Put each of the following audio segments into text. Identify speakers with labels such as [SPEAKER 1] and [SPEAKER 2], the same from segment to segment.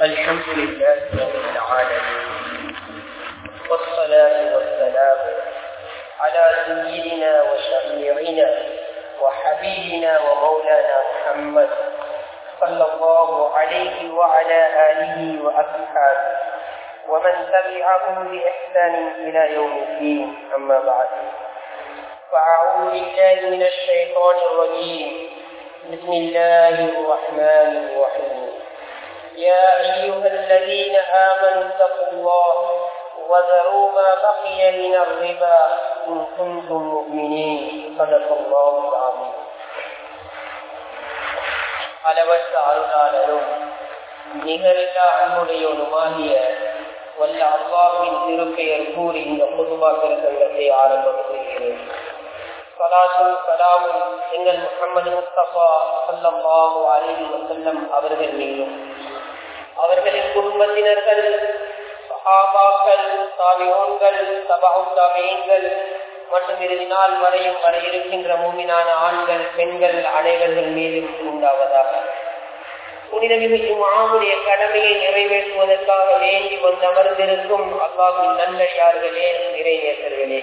[SPEAKER 1] الحمد لله رب العالمين والصلاة والسلام على سيدنا وشفيعنا وحبيبنا ومولانا محمد صلى الله عليه وعلى آله وأصحابه ومن تبعهم بإحسان إلى يوم الدين أما بعد فأعوذ بالله من الشيطان الرجيم بسم الله الرحمن الرحيم يا أيها الذين آمنوا اتقوا الله وذروا ما بقي من الربا إن كنتم مؤمنين صدق الله العظيم அளவற்ற அருளாளரும் நிகரில்லா அன்புடையவனுமாகிய வல்ல அல்லாவின் திருப்பெயர் கூறி இந்த பொதுவா திருத்தங்கத்தை ஆரம்பம் செய்கிறேன் சலாசும் சலாமும் எங்கள் முகமது முஸ்தபா சல்லம்பாஹு அலிஹி வசல்லம் அவர்கள் மீதும் அவர்களின் குடும்பத்தினர்கள் சஹாபாக்கள் தாவியோன்கள் சபாவும் தாவியங்கள் மற்றும் இறுதி நாள் வரையும் வர இருக்கின்ற மூமினான ஆண்கள் பெண்கள் அனைவர்கள் மீதும் உண்டாவதாக புனிதமிகு மாவுடைய கடமையை நிறைவேற்றுவதற்காக வேண்டி வந்து அமர்ந்திருக்கும் அல்லாஹின் நல்லடியார்களே நிறைவேற்றர்களே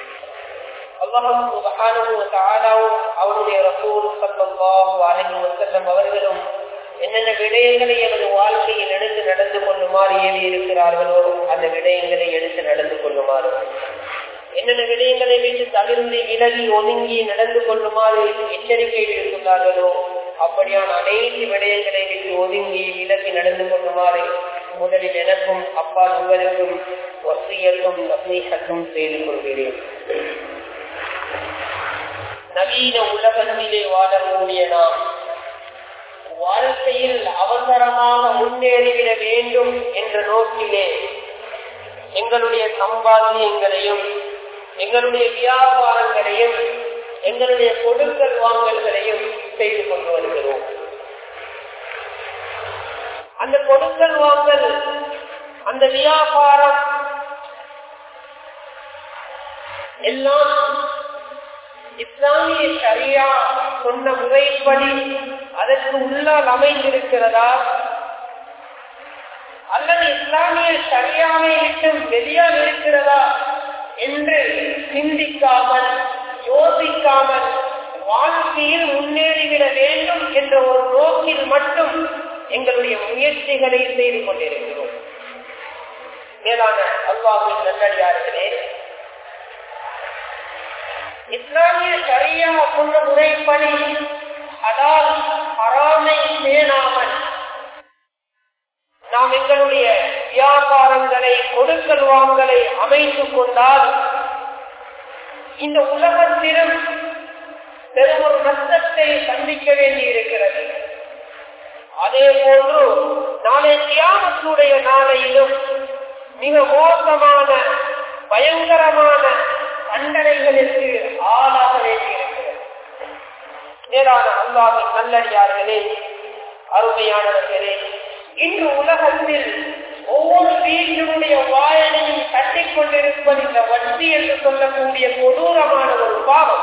[SPEAKER 1] அல்லாஹும் அவருடைய ரசூல் சல்லாஹு அலஹி வசல்லம் அவர்களும் என்னென்ன விடயங்களை எனது வாழ்க்கையில் எடுத்து நடந்து கொள்ளுமாறு ஏறி இருக்கிறார்களோ அந்த விடயங்களை எடுத்து நடந்து கொள்ளுமாறு என்னென்ன விடயங்களை வைத்து தவிர்ந்து விலகி ஒதுங்கி நடந்து கொள்ளுமாறு எச்சரிக்கை விடுத்துள்ளார்களோ அப்படியான அனைத்து விடயங்களை விட்டு ஒதுங்கி விலகி நடந்து கொள்ளுமாறு முதலில் எனக்கும் அப்பா உங்களுக்கும் வசியக்கும் நசீகத்தும் செய்து கொள்கிறேன் நவீன உலகத்திலே வாழக்கூடிய நாம் வாழ்க்கையில் அவசரமாக முன்னேறிவிட வேண்டும் என்ற நோக்கிலே எங்களுடைய சம்பாத்தியங்களையும் எங்களுடைய வியாபாரங்களையும் எங்களுடைய கொடுக்கல் வாங்கல்களையும் செய்து கொண்டு வருகிறோம் அந்த கொடுக்கல் வாங்கல் அந்த வியாபாரம் எல்லாம் இஸ்லாமிய சரியா சொன்ன முறைப்படி அதற்கு உள்ளால் அமைந்திருக்கிறதா அல்லது இஸ்லாமிய சரியாவை விட்டு வெளியால் இருக்கிறதா என்று சிந்திக்காமல் யோசிக்காமல் வாழ்க்கையில் முன்னேறிவிட வேண்டும் என்ற ஒரு நோக்கில் மட்டும் எங்களுடைய முயற்சிகளை செய்து கொண்டிருக்கிறோம் மேலான அல்லாவின் நல்லடியார்களே இஸ்லாமிய சரியா கொண்ட முறைப்படி அதால் அறாமை பேணாமல் நாம் எங்களுடைய வியாபாரங்களை கொடுக்கல் வாங்கலை அமைத்துக் கொண்டால் இந்த உலகத்திலும் பெரும் ஒரு நஷ்டத்தை சந்திக்க வேண்டி இருக்கிறது அதே போன்று நாளை தியாகத்துடைய நாளையிலும் மிக மோசமான பயங்கரமான தண்டனைகளுக்கு ஆளாக வேண்டியிருக்கிறது மேலான அல்லாவின் நல்லடியார்களே அருமையானவர்களே இன்று உலகத்தில் ஒவ்வொரு வீட்டினுடைய வாயனையும் தட்டிக் கொண்டிருப்பது இந்த வட்டி என்று சொல்லக்கூடிய கொடூரமான ஒரு பாவம்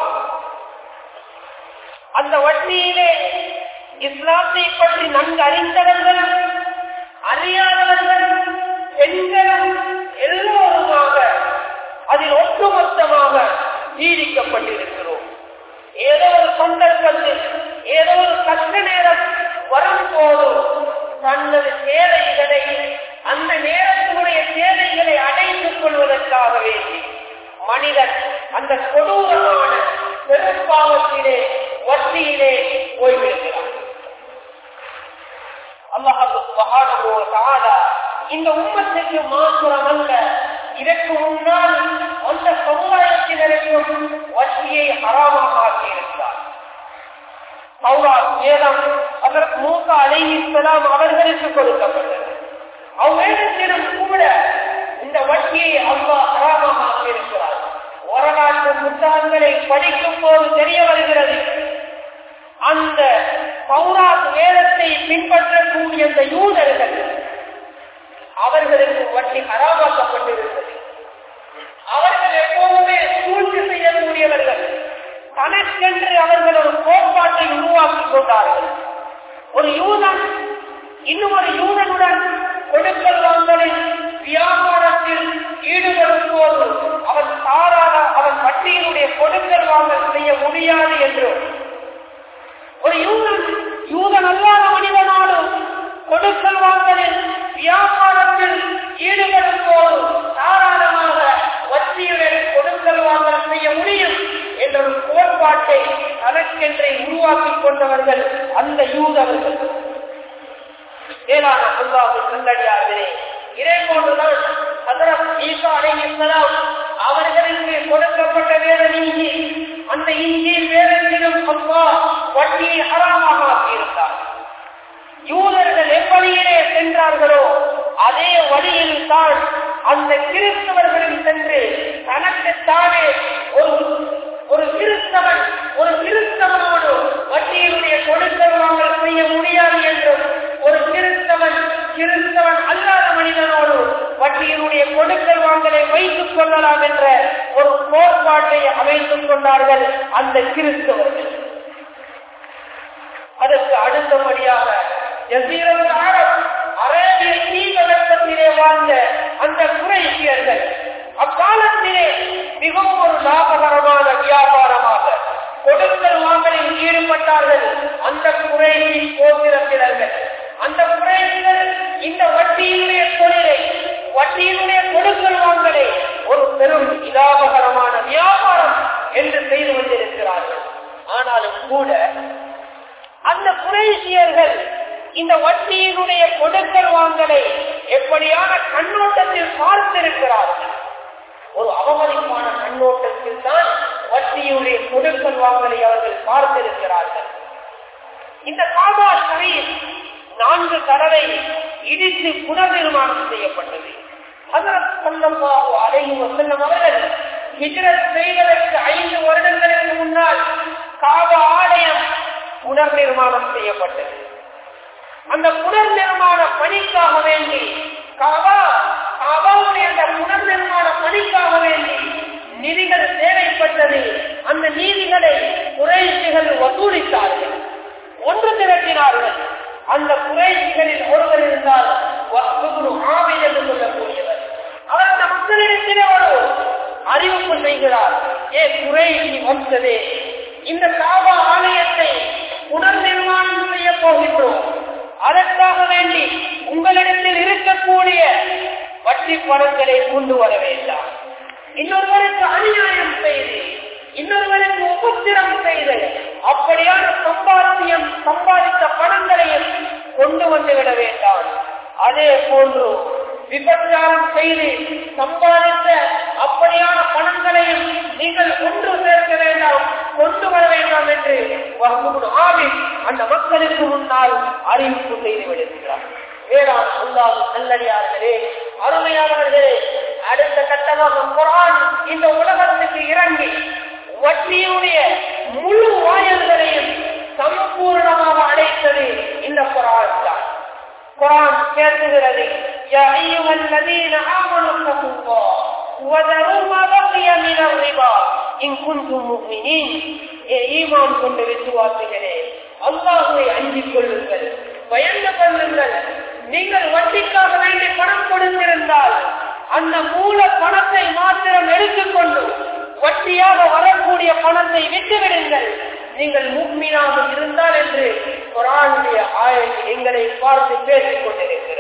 [SPEAKER 1] அந்த வட்டியிலே இஸ்லாத்தை பற்றி நன்கு அறிந்தவர்கள் அறியாதவர்கள் பெண்களும் எல்லோருமாக அதில் ஒட்டுமொத்தமாக நீடிக்கப்பட்டிருக்கிறோம் ஏதோ ஒரு சந்தர்ப்பத்தில் ஏதோ ஒரு கஷ்ட நேரம் வரும்போது தனது தேவைகளை அந்த நேரத்தினுடைய தேவைகளை அடைத்துக் கொள்வதற்காக வேண்டி மனிதன் அந்த கொடூரமான பெரும்பாவத்திலே வட்டியிலே ஓய்விருக்கிறான் அல்லாஹு இந்த உம்மத்துக்கு மாத்திரம் அல்ல இதற்கு முன்னால் அந்த சமுதாயத்தினரையும் வட்டியை அறாமாக ஆக்கியிருக்கிறார் சௌராத் வேதம் அதற்கு மூசா அலைஹிஸ்லாம் அவர்களுக்கு கொடுக்கப்பட்டது அவ்வேதத்திலும் கூட இந்த வட்டியை அல்லா அறாமாக ஆக்கியிருக்கிறார் வரலாற்று புத்தகங்களை படிக்கும் போது தெரிய வருகிறது அந்த சௌராத் வேதத்தை பின்பற்றக்கூடிய அந்த யூதர்கள் அவர்களுக்கு வட்டி அறாமாக்கப்பட்டிருந்தது அவர்கள் எப்போதுமே சூழ்ச்சி செய்யக்கூடியவர்கள் தனக்கென்று அவர்கள் ஒரு கோட்பாட்டை உருவாக்கிக் கொண்டார்கள் ஒரு யூதன் இன்னும் ஒரு யூதனுடன் ஒரு கோட்பாட்டை தனக்கென்றை உருவாக்கி கொண்டவர்கள் அந்த யூதர்கள் ஏழான அல்லாஹு நல்லடியார்களே இதே போன்றுதான் ஹதரத் ஈசா அலைஹிஸ்ஸலாம் அவர்களுக்கு கொடுக்கப்பட்ட வேத இஞ்சி அந்த இஞ்சியில் வேதத்திலும் அல்லா வட்டியை ஹராமாக ஆக்கியிருந்தார் யூதர்கள் எவ்வழியிலே சென்றார்களோ அதே வழியில் தான் அந்த கிறிஸ்தவர்களும் சென்று தனக்குத்தானே ஒரு ஒரு கிறிஸ்தவன் ஒரு கிறிஸ்தவனோடு வட்டியினுடைய கொடுக்கல் வாங்கல் செய்ய முடியாது என்றும் ஒரு கிறிஸ்தவன் கிறிஸ்தவன் அல்லாத மனிதனோடு வட்டியினுடைய கொடுக்கல் வாங்கலை வைத்துக் கொள்ளலாம் என்ற ஒரு கோட்பாட்டை அமைத்துக் கொண்டார்கள் அந்த கிறிஸ்தவர்கள் அதற்கு அடுத்தபடியாக ஜசீரத் அரப் அரேபிய தீபகற்பத்திலே வாழ்ந்த அந்த குறைசியர்கள் அக்காலத்திலே மிகவும் ஒரு லாபகரமான வியாபாரமாக கொடுக்கல் வாங்கலில் ஈடுபட்டார்கள் அந்த குறைசி கோத்திரத்தினர்கள் அந்த குறைசிகள் இந்த வட்டியினுடைய தொழிலை வட்டியினுடைய கொடுக்கல் வாங்கலை ஒரு பெரும் இலாபகரமான வியாபாரம் என்று செய்து கொண்டிருக்கிறார்கள் ஆனாலும் கூட அந்த குறைசியர்கள் இந்த வட்டியினுடைய கொடுக்கல் வாங்கலை எப்படியான கண்ணோட்டத்தில் பார்த்திருக்கிறார்கள் ஒரு அவமதிப்பான கண்ணோட்டத்தில் தான் வட்டியுடைய கொடுக்கல் வாங்கலை அவர்கள் பார்த்திருக்கிறார்கள் இந்த காபா ஷரீப் நான்கு தடவை இடித்து புனர்நிர்மாணம் செய்யப்பட்டது ஹசரத் சல்லல்லாஹு அலைஹி வஸல்லம் அவர்கள் ஹிஜ்ரத் செய்வதற்கு ஐந்து வருடங்களுக்கு முன்னால் காபா ஆலயம் புனர் நிர்மாணம் செய்யப்பட்டது அந்த புனர் நிர்மாண பணிக்காக வேண்டி காபா காபாவுடைய அந்த புனர் நிர்மாண பணிக்காக வேண்டி நிதிகள் தேவைப்பட்டது அந்த நீதிகளை குறைசிகள் வசூலித்தார்கள் ஒன்று திரட்டினார்கள் அந்த குறைசிகளில் ஒருவர் இருந்தால் ஆவின் என்று சொல்லக்கூடியவர் அவர் அந்த மக்களிடத்திலே ஒரு அறிவிப்பு செய்கிறார் ஏ குறைசி வந்ததே இந்த காபா ஆலயத்தை புனர் நிர்மாணம் செய்ய போகின்றோம் அதற்காக வேண்டி உங்களிடத்தில் இருக்கக்கூடிய வட்டி பணங்களை கொண்டு வர வேண்டாம் இன்னொருவருக்கு அநியாயம் செய்து இன்னொருவருக்கு உபத்திரம் செய்து அப்படியான சம்பாத்தியம் சம்பாதித்த பணங்களையும் கொண்டு வந்து விட வேண்டாம் அதே போன்று விபச்சாரம் செய்து சம்பாதித்த அப்படியான பணங்களையும் நீங்கள் ஒன்று சேர்க்க வேண்டாம் கொண்டு வர வேண்டாம் என்று ஆவி அந்த மக்களுக்கு முன்னால் அறிவிப்பு செய்து விடுகிறார் வேளாண் அல்லாது நல்லடியார்களே அருமையானவர்களே அடுத்த கட்டமாக குரான் இந்த உலகத்துக்கு இறங்கி வட்டியுடைய முழு வாயல்களையும் சம்பூர்ணமாக அடைத்தது இந்த குரான் தான் குரான் பேசுகிறது يا أيها الذين آمنوا اتقوا الله وذروا ما بقي من الربا إن كنتم مؤمنين ஈமான் கொண்டு விசுவாசிகளே அல்லாஹுவை அஞ்சிக் கொள்ளுங்கள் பயந்து கொள்ளுங்கள் நீங்கள் வட்டிக்காக வேண்டி பணம் கொடுத்திருந்தால் அந்த மூல பணத்தை மாத்திரம் எடுத்துக்கொண்டு வட்டியாக வரக்கூடிய பணத்தை விட்டுவிடுங்கள் நீங்கள் முக்மீனாக இருந்தால் என்று குரானுடைய ஆயத்தை எங்களை பார்த்து பேசிக் கொண்டிருக்கிறது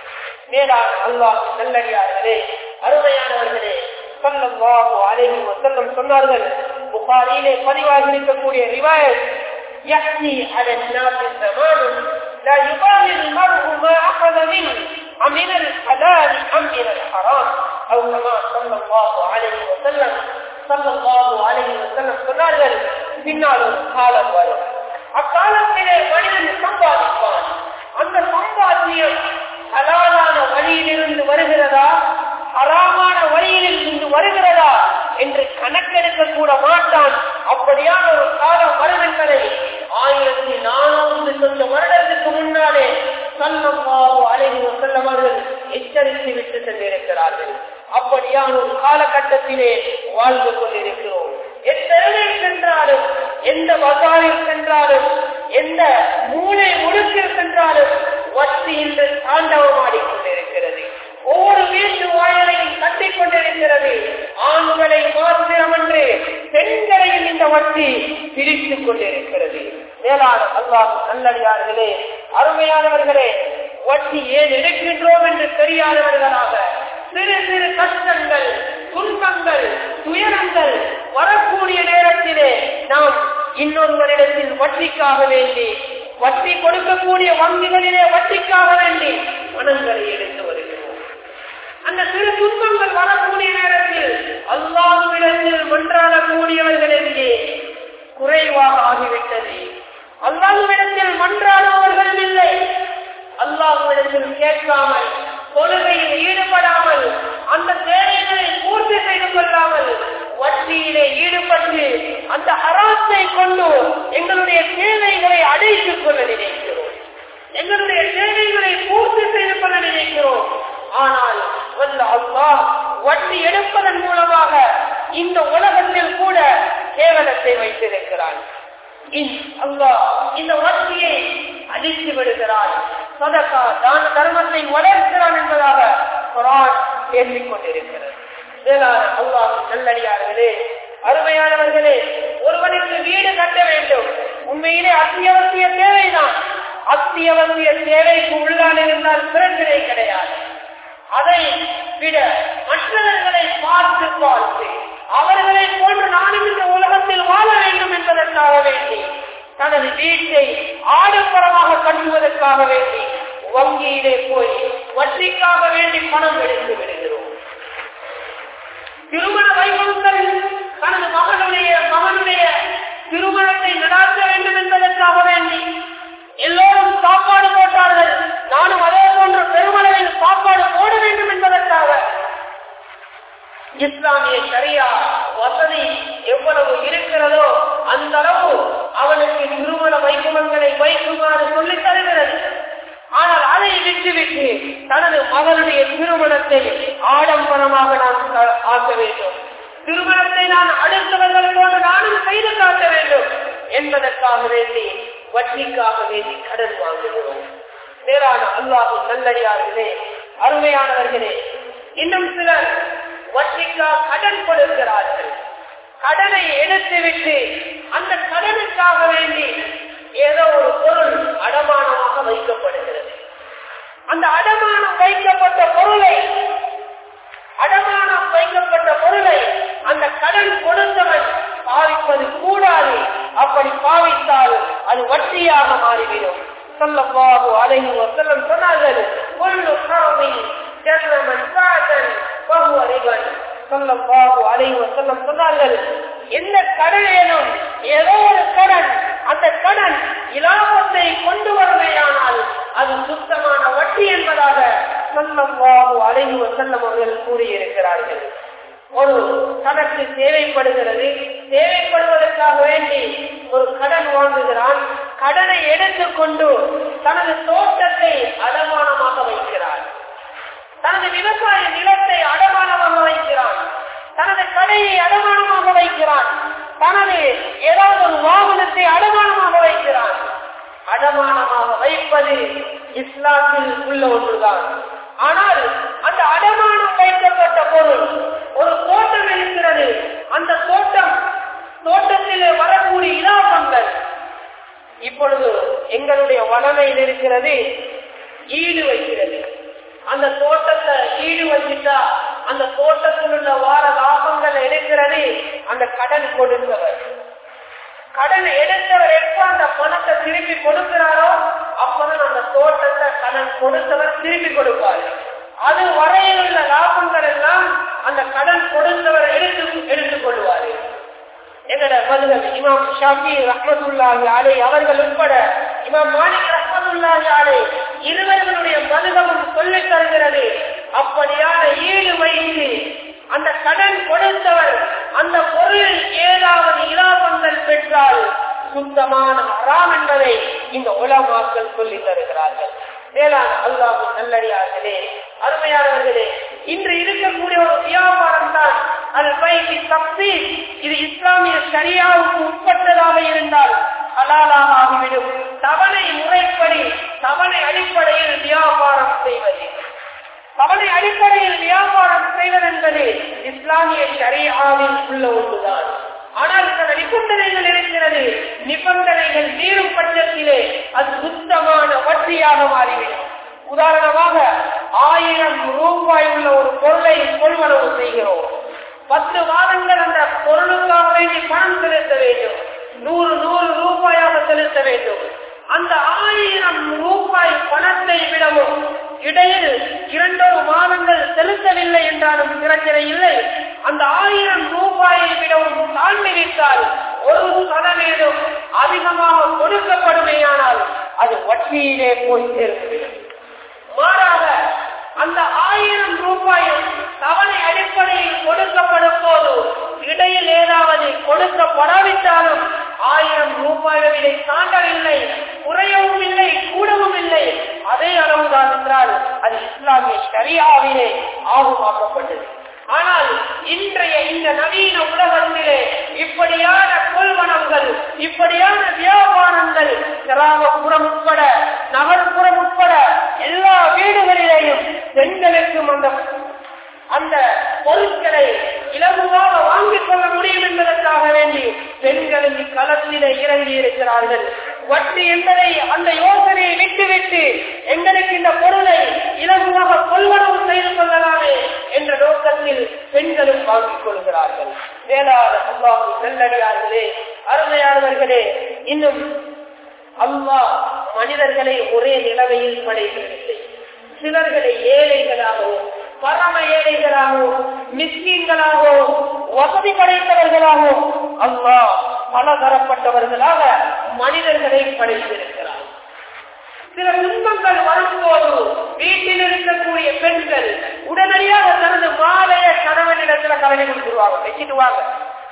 [SPEAKER 1] மேலான அல்லாஹ் நல்லடியார்களே அருமையானவர்களே சொல்லவாகு அலைஹி வஸல்லம் சொன்னார்கள் புகாரியிலே பதிவாகி இருக்கக்கூடிய ரிவாயத் يأتي على الناس زمان لا يبالي المرء ما أخذ منه أمن الحلال أم من الحرام أو كما صلى الله عليه وسلم صلى الله عليه وسلم சொன்னார்கள் பின்னால் ஒரு காலம் வரும் அக்காலத்திலே மனிதன் சம்பாதிப்பான் அந்த சம்பாத்தியம் ஹலாலான வழியிலிருந்து வருகிறதா ஹராமான வழியிலிருந்து வருகிறதா என்று கணக்கெடுக்க கூட மாட்டான் அப்படியான ஒரு காலம் வரும் என்பதை ஆயிரத்தி நானூறு சொந்த வருடத்துக்கு முன்னாலே சல்லம்மாவு அழகி செல்லவர்கள் எச்சரித்து விட்டு சென்றிருக்கிறார்கள் அப்படியான ஒரு காலகட்டத்திலே வாழ்ந்து கொண்டிருக்கிறோம் எத்தனை சென்றாலும் எந்த வகாவில் சென்றாலும் எந்த மூளை முழுக்கில் சென்றாலும் வட்டி என்று தாண்டவமாடிக் கொண்டிருக்கிறது ஒவ்வொரு வீட்டு வாயலையும் கட்டிக் கொண்டிருக்கிறது ஆண்களை மாத்திரமன்று பெண்களையும் இந்த வட்டி பிரித்துக் கொண்டிருக்கிறது மேலான அல்லாஹ் நல்லடியார்களே அருமையானவர்களே வட்டி ஏன் எடுக்கின்றோம் என்று தெரியாதவர்களாக சிறு சிறு கஷ்டங்கள் துன்பங்கள் துயரங்கள் வரக்கூடிய நேரத்திலே நாம் இன்னொருவரிடத்தில் வட்டிக்காக வேண்டி வட்டி கொடுக்கக்கூடிய வங்கிகளிலே வட்டிக்காக வேண்டி பணங்களை எடுத்து வருகிறோம் அந்த சிறு துன்பங்கள் வரக்கூடிய நேரத்தில் அல்லாஹுவிடத்தில் மன்றாடக்கூடியவர்கள் எங்கே குறைவாக ஆகிவிட்டது அல்லாஹுவிடத்தில் மன்றாடுபவர்கள் இல்லை அல்லாஹுவிடத்தில் கேட்காமல் தொழுகையில் ஈடுபடாமல் அந்த தேவைகளை பூர்த்தி செய்து கொள்ளாமல் வட்டியிலே ஈடுபட்டு அந்த அராத்தை கொண்டு எங்களுடைய தேவைகளை அடைத்துக் கொள்ள நினைக்கிறோம் எங்களுடைய தேவைகளை பூர்த்தி செய்து கொள்ள நினைக்கிறோம் ஆனால் வல்ல அல்லாஹ் வட்டி எடுப்பதன் மூலமாக இந்த உலகத்தில் கூட கேவலத்தை வைத்திருக்கிறான் அல்லாஹ் இந்த வட்டியை அழித்து விடுகிறான் சதகா தான தர்மத்தை வளர்க்கிறான் என்பதாக குரான் பேசிக் கொண்டிருக்கிறது வேளாண் அல்லாஹ் நல்லடியார்களே அருமையானவர்களே ஒருவனுக்கு வீடு கட்ட வேண்டும் உண்மையிலே அத்தியாவசிய தேவைதான் அத்தியாவசிய தேவைக்கு உள்ளான் இருந்தால் பிரச்சனை கிடையாது அதை விட மற்றவர்களை பார்த்து பார்த்து அவர்களை போன்று நானும் இந்த உலகத்தில் வாழ வேண்டும் என்பதற்காக வேண்டி தனது வீட்டை ஆடம்பரமாக கட்டுவதற்காக வேண்டி வங்கியிலே போய் வட்டிக்காக வேண்டி பணம் எடுத்து விடுகிறோம் திருமண வைபவங்கள் தனது மகனுடைய மகனுடைய திருமணத்தை நடாத்த வேண்டும் என்பதற்காக வேண்டி எல்லோரும் சாப்பாடு போட்டார்கள் நானும் அதே போன்ற பெருமளவில் சாப்பாடு போட வேண்டும் என்பதற்காக இஸ்லாமிய சரியா வசதி எவ்வளவு இருக்கிறதோ அந்த அளவு அவனுக்கு திருமண வைபவங்களை வைக்குமாறு சொல்லி தருகிறது ஆனால் அதை விட்டுவிட்டு தனது மகளுடைய திருமணத்தை ஆடம்பரமாக நாம் ஆக்க வேண்டும் திருமணத்தை நான் அடுத்தவர்கள் போன்று நானும் செய்து காட்ட வேண்டும் என்பதற்காக வேண்டி வட்டிக்காக வேண்டி கடன் வாங்குகிறோம் நேரான அல்லாஹு நல்லடியார்களே அருமையானவர்களே இன்னும் சிலர் வட்டிக்காக கடன் கொடுக்கிறார்கள் கடனை எடுத்துவிட்டு அந்த கடனுக்காக வேண்டி ஏதோ ஒரு பொருள் அடமானமாக வைக்கப்படுகிறது அந்த அடமானம் வைக்கப்பட்ட பொருளை அடமானம் வைக்கப்பட்ட பொருளை அந்த கடன் கொடுத்தவன் பாவிப்பது கூடாது அப்படி பாவித்தால் அது வட்டியாக மாறிவிடும் சொல்லப்பாகு அலைஹி வசல்லம் சொன்னார்கள் கொள்ளு காமி ஜன்னமன் காதன் பகு அறிவன் சொல்லப்பாகு அலைஹி வசல்லம் சொன்னார்கள் எந்த கடனேனும் ஏதோ ஒரு கடன் அந்த கடன் இலாபத்தை கொண்டு வருமையானால் அது சுத்தமான வட்டி என்பதாக சொல்லப்பாகு அலைஹி வசல்லம் அவர்கள் கூறியிருக்கிறார்கள் ஒரு தனக்கு தேவைப்படுகிறது தேவைப்படுவதற்காக வேண்டி ஒரு கடன் வாங்குகிறான் கடனை எடுத்துக்கொண்டு தனது தோட்டத்தை அடமானமாக வைக்கிறார் தனது விவசாய நிலத்தை அடமானமாக வைக்கிறான் தனது கடையை அடமானமாக வைக்கிறான் தனது ஏதாவது ஒரு வாகனத்தை அடமானமாக வைக்கிறான் அடமானமாக வைப்பது இஸ்லாத்தில் உள்ள ஒன்றுதான் ஆனால் அந்த அடமானம் வைக்கப்பட்ட பொருள் ஒரு தோட்டம் இருக்கிறது அந்த தோட்டம் தோட்டத்தில் வரக்கூடிய இலாபங்கள் இப்பொழுது எங்களுடைய வளமையில் இருக்கிறது ஈடு வைக்கிறது அந்த தோட்டத்தை ஈடு வச்சுட்டா அந்த தோட்டத்தில் உள்ள வார லாபங்கள் எடுக்கிறது அந்த கடன் கொடுத்தவர் கடன் எடுத்தவர் எப்ப அந்த பணத்தை திருப்பி கொடுக்கிறாரோ அப்பதான் அந்த தோட்டத்தை கடன் கொடுத்தவர் திருப்பி கொடுப்பார் அது வரையில் உள்ள லாபங்கள் எல்லாம் அந்த கடன் கொடுத்தவர் எடுத்து எடுத்துக் கொள்வாரு எங்கட மதுகப் இமாம் ஷாஃபி ரஹ்மத்துல்லாஹி அலை அவர்கள் உட்பட இமாம் மாலிக் ரஹ்மத்துல்லாஹி அலை இருவர்களுடைய மதுகமும் சொல்லித் தருகிறது அப்படியான ஈடு வைத்து அந்த கடன் கொடுத்தவர் அந்த பொருளில் ஏதாவது இலாபங்கள் பெற்றால் சுத்தமான ஹராம் என்பதை இந்த உலமாக்கள் சொல்லி தருகிறார்கள் வேளாண் அல்லாஹு நல்லடியார்களே அருமையானவர்களே இன்று இருக்கக்கூடிய ஒரு வியாபாரம் தான் அது பைகி தப்தி இது இஸ்லாமிய சரியாவுக்கு உட்பட்டதாக இருந்தால் ஹலாலாக ஆகிவிடும் தவணை முறைப்படி தவணை அடிப்படையில் வியாபாரம் செய்வது தவணை அடிப்படையில் வியாபாரம் செய்வதென்பது இஸ்லாமிய சரியாவில் உள்ள ஒன்றுதான் ஆனால் சில நிபந்தனைகள் இருக்கிறது நிபந்தனைகள் மீறும் பட்சத்திலே அது சுத்தமான வட்டியாக மாறிவிடும் உதாரணமாக ஆயிரம் ரூபாய் உள்ள ஒரு பொருளை கொள்வனவு செய்கிறோம் பத்து மாதங்கள் அந்த பொருளுக்காக வேண்டி பணம் செலுத்த வேண்டும் நூறு நூறு ரூபாயாக செலுத்த வேண்டும் அந்த ஆயிரம் ரூபாய் பணத்தை விடவும் இடையில் இரண்டொரு மாதங்கள் செலுத்தவில்லை என்றாலும் பிரச்சனை இல்லை அந்த ஆயிரம் ரூபாயை விடவும் தாண்டி விட்டால் ஒரு சதவீதம் அதிகமாக கொடுக்கப்படுமேயானால் அது வட்டியிலே போய் சேர்ந்துவிடும் மாறாக அந்த ஆயிரம் ரூபாயும் தவணை அடிப்படையில் கொடுக்கப்படும் போது இடையில் ஏதாவது கொடுக்கப்படாவிட்டாலும் ஆயிரம் ரூபாய் விலை தாண்டவில்லை குறையவும் இல்லை கூடவும் இல்லை அதே அளவுதான் என்றால் அது இஸ்லாமிய சரியாவிலே ஆகுமாக்கப்பட்டது ஆனால் இன்றைய இந்த நவீன உலகத்திலே இப்படியான கொள்வனங்கள் இப்படியான வியாபாரங்கள் கிராமப்புறம் உட்பட நகர்ப்புறம் உட்பட எல்லா வீடுகளிலேயும் பெண்களுக்கும் அந்த அந்த பொருட்களை இலகுவாக வாங்கிக் கொள்ள முடியும் என்பதற்காக வேண்டி பெண்கள் களத்திலே இறங்கி இருக்கிறார்கள் வட்டி என்பதை அந்த யோசனையை விட்டுவிட்டு எங்களுக்கு இந்த பொருளை இலகுவாக கொள்வனவு செய்து கொள்ளலாமே என்ற நோக்கத்தில் பெண்களும் வாங்கிக் கொள்கிறார்கள் வேளாண் அல்லாஹ் நல்லடியார்களே அருமையானவர்களே இன்னும் அல்லாஹ் மனிதர்களை ஒரே நிலவையில் படைக்கவில்லை சிலர்களை ஏழைகளாகவும் பரம ஏழைகளாகவும் மிஸ்கீன்களாகவும் வசதி படைத்தவர்களாகவும் அல்லாஹ் பலதரப்பட்டவர்களாக மனிதர்களை படைத்திருக்கிறார் சில துன்பங்கள் வரும்போது வீட்டில் இருக்கக்கூடிய பெண்கள் உடனடியாக தனது மாலைய கணவனிடத்துல கவலை கொடுத்துருவாங்க வச்சுட்டு வாங்க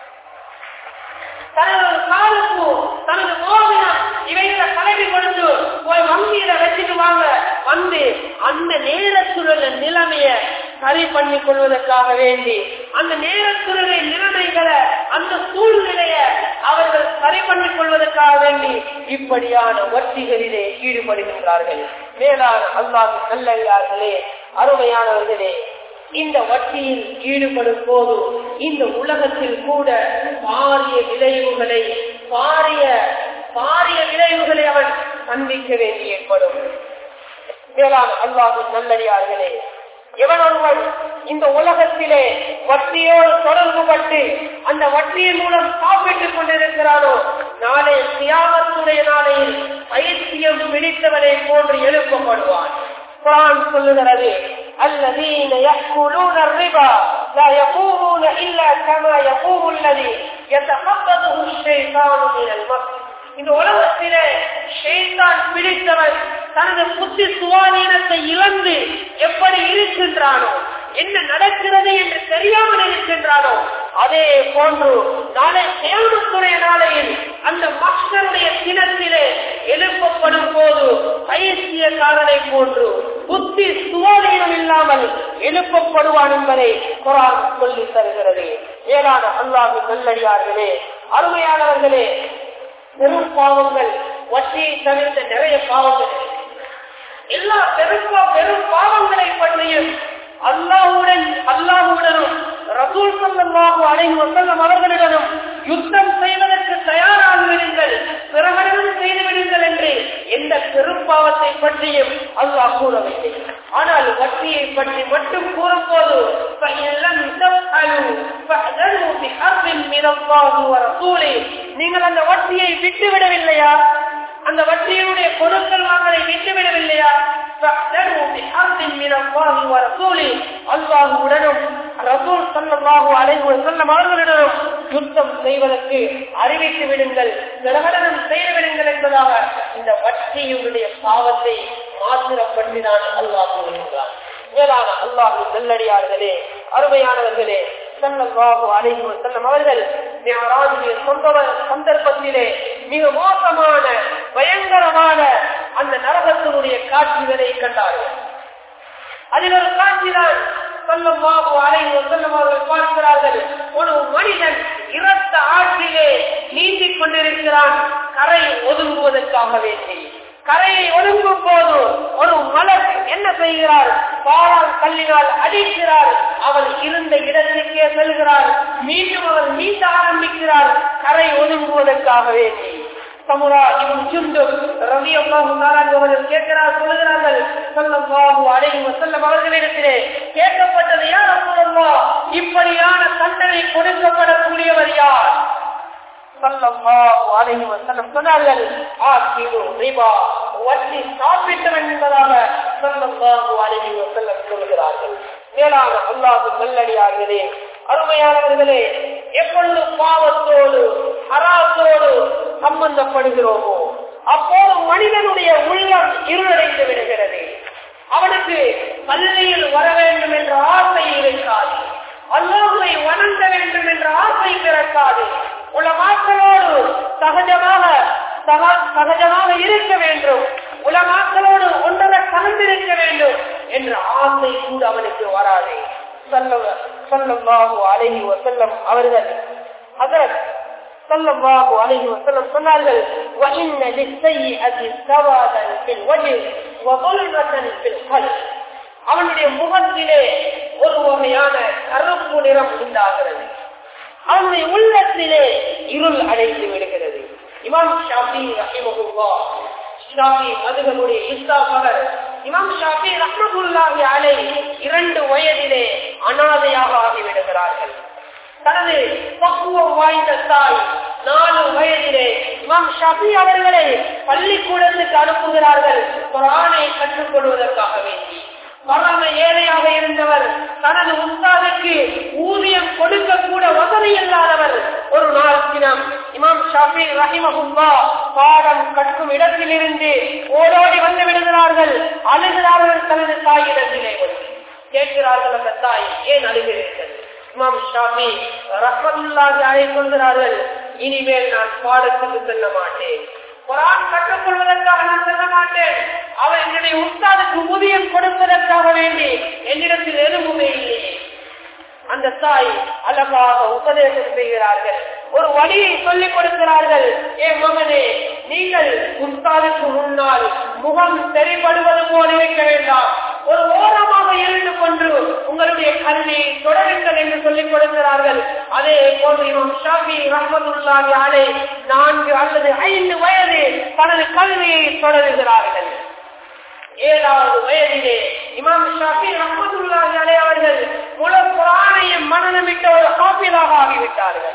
[SPEAKER 1] தனது காலுக்கு தனது மோதிரம் இவைகளை கலவி கொடுத்து போய் வங்கியில வச்சுட்டு வாங்க வந்து அந்த நேரத்துள்ள நிலைமைய சரி பண்ணி கொள்வதற்காக வேண்டி அந்த நேரத்துறை நிலைமைகளை அந்த சூழ்நிலைய அவர்கள் சரி பண்ணிக் கொள்வதற்காக வேண்டி இப்படியான வட்டிகளிலே ஈடுபடுகின்றார்கள் மேலான அல்லாஹ் நல்லே அருமையானவர்களே இந்த வட்டியில் ஈடுபடும் போது இந்த உலகத்தில் கூட பாரிய விளைவுகளை பாரிய பாரிய விளைவுகளை அவன் சந்திக்க வேண்டி ஏற்படும் வேளாண் அல்லாஹின் நல்லடியார்களே எவன் ஒருவன் இந்த உலகத்திலே வட்டியோடு தொடர்பு பட்டு அந்த வட்டியின் மூலம் சாப்பிட்டுக் கொண்டிருக்கிறானோ நாளை சியாமத்துடைய நாளையில் பைத்தியம் பிடித்தவனை போன்று எழுப்பப்படுவான் குரான் சொல்லுகிறது الذين يأكلون الربا لا يقومون إلا كما يقوم الذي يتخبطه الشيطان من المس இந்த உலகத்திலே ஷெய்தான் பிடித்தவன் தனது புத்தி சுவாதீனத்தை இழந்து எப்படி இருக்கின்றானோ என்ன நடக்கிறது என்று தெரியாமல் இருக்கின்றானோ அதே போன்று நாளை தேவனுடைய நாளையில் அந்த மக்களுடைய தினத்திலே எழுப்பப்படும் போது பயிற்சியக்காரனை போன்று புத்தி சுவாதீனம் இல்லாமல் எழுப்பப்படுவான் என்பதை குரான் சொல்லி தருகிறது ஏழான அல்லாஹு நல்லடியார்களே அருமையானவர்களே பெரும் பாவங்கள் வட்டியை தவிர்த்த நிறைய பாவங்கள் எல்லா பெரும் பெரும் பாவங்களை பற்றியும் அல்லாஹுடன் அல்லாஹுடனும் ரசூல் சல்லாஹு அலைஹி வசல்லம் அவர்களிடனும் யுத்தம் செய்வதற்கு தயாராக விடுங்கள் பிரகடனம் செய்து விடுங்கள் என்று எந்த பெரும்பாவத்தை பற்றியும் அல்லாஹ் கூறவில்லை ஆனால் வட்டியை பற்றி மட்டும் கூறும்போது நீங்கள் அந்த வட்டியை விட்டுவிடவில்லையா அந்த வட்டியினுடைய பொருட்கள் வாங்கலை விட்டுவிடவில்லையா அல்லாஹுடனும் ரசூல் சல்லாஹூ அலைஹு செல்லம் அவர்களிடனும் யுத்தம் செய்வதற்கு அறிவித்து விடுங்கள் பிரகடனம் செய்து விடுங்கள் என்பதாக இந்த வட்டியுடைய பாவத்தை மாத்திரம் பற்றி தான் அல்லாஹ் கூறுகின்றார் மேலான அல்லாஹு நல்லடியார்களே அருமையானவர்களே சல்லல்லாஹு அலைஹி வஸல்லம் அவர்கள் மிஅராஜுடைய சந்தர்ப்பத்திலே மிக மோசமான பயங்கரமான அந்த நரகத்தினுடைய காட்சிகளை கண்டார்கள் அதில் ஒரு காட்சிதான் சொல்லமாக அலைஹி வஸல்லம் அவர்கள் பார்க்கிறார்கள் ஒரு மனிதன் இரத்த ஆற்றிலே நீந்திக் கொண்டிருக்கிறான் கரை ஒதுங்குவதற்காக வேண்டி கரையை ஒழுங்கும் போது ஒரு மலர் என்ன செய்கிறார் பாரால் கல்லினால் அடிக்கிறார் அவர் இருந்த இடத்துக்கே செல்கிறார் மீண்டும் அவர் நீந்த ஆரம்பிக்கிறார் கரை ஒதுங்குவதற்காக வேண்டி சமுரா இவன் சுண்டு ரவி அவர்கள் கேட்கிறார் சொல்லுகிறார்கள் சொல்லவாகு அடையும் செல்லம் அவர்களிடத்திலே கேட்கப்பட்டது யார் அப்பா இப்படியான தண்டனை தண்டனை கொடுக்கப்படக்கூடியவர் யார் சொன்னார்கள் வட்டி சாப்பிட்டவன் என்பதாக சொல்கிறார்கள் மேலான அல்லாஹு நல்லடியார்களே அருமையானவர்களே எப்பொழுது பாவத்தோடு அராத்தோடு சம்பந்தப்படுகிறோமோ அப்போது மனிதனுடைய உள்ளம் இருளடைந்து விடுகிறது அவனுக்கு பள்ளியில் வர வேண்டும் என்ற ஆசை இருக்காது அல்லாஹுவை வணங்க வேண்டும் என்ற ஆசை பிறக்காது உலமாக்களோடு சகஜமாக சகஜமாக இருக்க வேண்டும் உலமாக்களோடு ஒன்றரை கலந்திருக்க வேண்டும் என்ற ஆசை கூட அவனுக்கு வராது சொல்லவாகு அழகி செல்லம் அவர்கள் அதர் சொல்லவாகு அழகி செல்லம் சொன்னார்கள் அவனுடைய முகத்திலே ஒரு வகையான கருப்பு நிறம் உண்டாகிறது அவனுடைய உள்ளத்திலே இருள் அடைந்து விடுகிறது இமாம் ஷாஃபி ரஹிமகுல்லா ஷாஃபி அதுகளுடைய இஸ்லா மகர் இமாம் ஷாஃபி ரஹ்மதுல்லாஹி அலை இரண்டு வயதிலே அனாதையாக ஆகிவிடுகிறார்கள் தனது பக்குவம் வாய்ந்த தாய் நாலு வயதிலே இமாம் ஷாஃபி அவர்களை பள்ளிக்கூடத்துக்கு அனுப்புகிறார்கள் குரானை கற்றுக் கொள்வதற்காக வேண்டி பரம ஏழையாக இருந்தவர் தனது உஸ்தாதுக்கு ஊதியம் கொடுக்க கூட வசதி இல்லாதவர் ஒரு நாள் தினம் இமாம் ஷாஃபி ரஹிமகுல்லா பாடம் கற்கும் இடத்திலிருந்து ஓடோடி வந்து விடுகிறார்கள் அழுகிறார்கள் தனது தாயிடத்திலே வந்து கேட்கிறார்கள் அந்த தாய் ஏன் அழுகிறீர்கள் இமாம் ஷாஃபி ரஹ்மத்துல்லாஹி அழைத்து சொல்கிறார்கள் இனிமேல் நான் பாடத்துக்கு செல்ல மாட்டேன் குரான் கற்றுக்கொள்வதற்காக நான் செல்ல மாட்டேன் அவர் என்னுடைய உஸ்தாதுக்கு ஊதியம் கொடுப்பதற்காக வேண்டி என்னிடத்தில் எதுவுமே இல்லையே அந்த தாய் அழகாக உபதேசம் செய்கிறார்கள் ஒரு வழியை சொல்லிக் கொடுக்கிறார்கள் ஏ மகனே நீங்கள் உஸ்தாதுக்கு முன்னால் முகம் தெரிபடுவது போல் இருக்க வேண்டாம் ஒரு ஓரமாக இருந்து கொண்டு உங்களுடைய கல்வியை தொடருங்கள் என்று சொல்லிக் கொடுக்கிறார்கள் அதே போன்று இமாம் ஷாஃபி ரஹமதுல்லாஹி அலை நான்கு அல்லது ஐந்து வயது தனது கல்வியை தொடருகிறார்கள் ஏழாவது வயதிலே இமாம் ஷாஃபி ரஹமதுல்லாஹி அலை அவர்கள் முழு குரானையும் மனநமிட்ட ஒரு காப்பீடாக ஆகிவிட்டார்கள்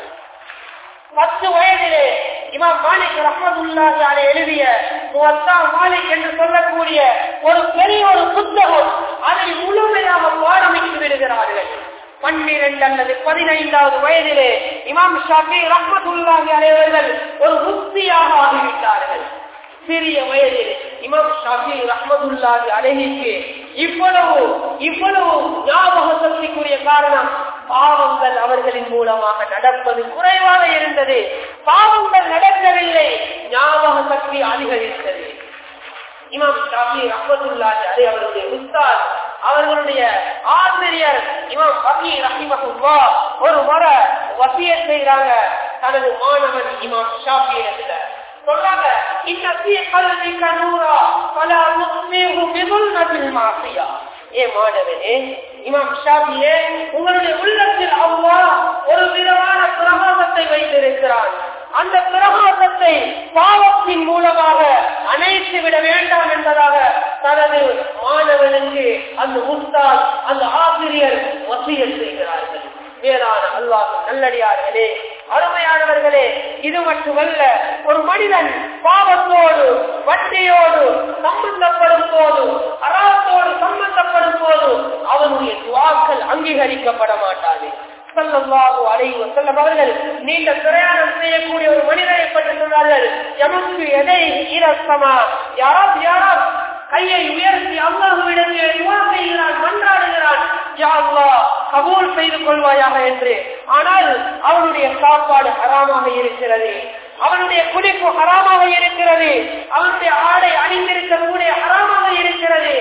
[SPEAKER 1] பத்து வயதிலே இமாம் மாலிக் ரஹமதுல்லாஹி அலை எழுதிய முவத்தா மாலிக் என்று சொல்லக்கூடிய ஒரு பெரிய ஒரு புத்தகம் அதை முழுமையாக பாடமைத்து விடுகிறார்கள் பன்னிரண்டு அல்லது பதினைந்தாவது வயதிலே இமாம் ஷாஃபி ரஹமதுல்லாஹி அலைவர்கள் ஒரு முக்தியாக ஆகிவிட்டார்கள் சிறிய வயதில் இமாம் ஷாஃபி ரஹமதுல்லாஹி அலைஹிக்கு இவ்வளவு இவ்வளவு ஞாபக சக்திக்குரிய காரணம் பாவங்கள் அவர்களின் மூலமாக நடப்பது குறைவாக இருந்தது பாவங்கள் நடக்கவில்லை ஞாபக சக்தி அதிகரித்தது இமாம் ஷாஃபி ரஹமதுல்லாஹி அலை அவர்களுடைய உஸ்தாத் அவர்களுடைய ஆசிரியர் இமாம் வகி ரஹிமஹுல்லா ஒரு முறை வசிய செய்யறாங்க தனது மாணவன் இமாம் ஷாஃபி இடத்துல சொல்றாங்க இன்ன ஃபீ கல்விக நூரா ஃபலா நுக்மிஹு பிதுல்மத்தில் மாஃபியா ஏ மாணவனே இமாம் ஷாஃபியே உங்களுடைய உள்ளத்தில் அல்லாஹ் ஒரு விதமான பிரகாசத்தை வைத்திருக்கிறான் அந்த பிரகாசத்தை பாவத்தின் மூலமாக அணைத்து விட வேண்டாம் என்பதாக தனது மாணவனுக்கு அந்த முஸ்தால் அந்த ஆசிரியர் வசியல் செய்கிறார்கள் வேளாண் அல்லாஹ் நல்லடியார்களே அருமையானவர்களே இது மட்டுமல்ல ஒரு மனிதன் பாவத்தோடு வட்டியோடு சம்பந்தப்படும் போது அறாத்தோடு சம்பந்தப்படும் போது அவனுடைய துவாக்கள் அங்கீகரிக்கப்பட மாட்டாது சல்லல்லாஹு அலைஹி வஸல்லம் அவர்கள் நீண்ட பிரயாணம் செய்யக்கூடிய ஒரு மனிதரை பற்றி சொன்னார்கள் எமக்கு எதை ஈரசமா யாராவது யாராவது கையை உயர்த்தி அல்லாஹுவிடத்திலே துவா செய்கிறான் மன்றாடுகிறான் யா அல்லாஹ் கபூல் செய்து கொள்வாயாக என்று ஆனால் அவனுடைய சாப்பாடு ஹராமாக இருக்கிறது அவனுடைய குடிப்பு ஹராமாக இருக்கிறது அவனுடைய ஆடை அணிந்திருக்கக்கூடிய ஹராமாக இருக்கிறது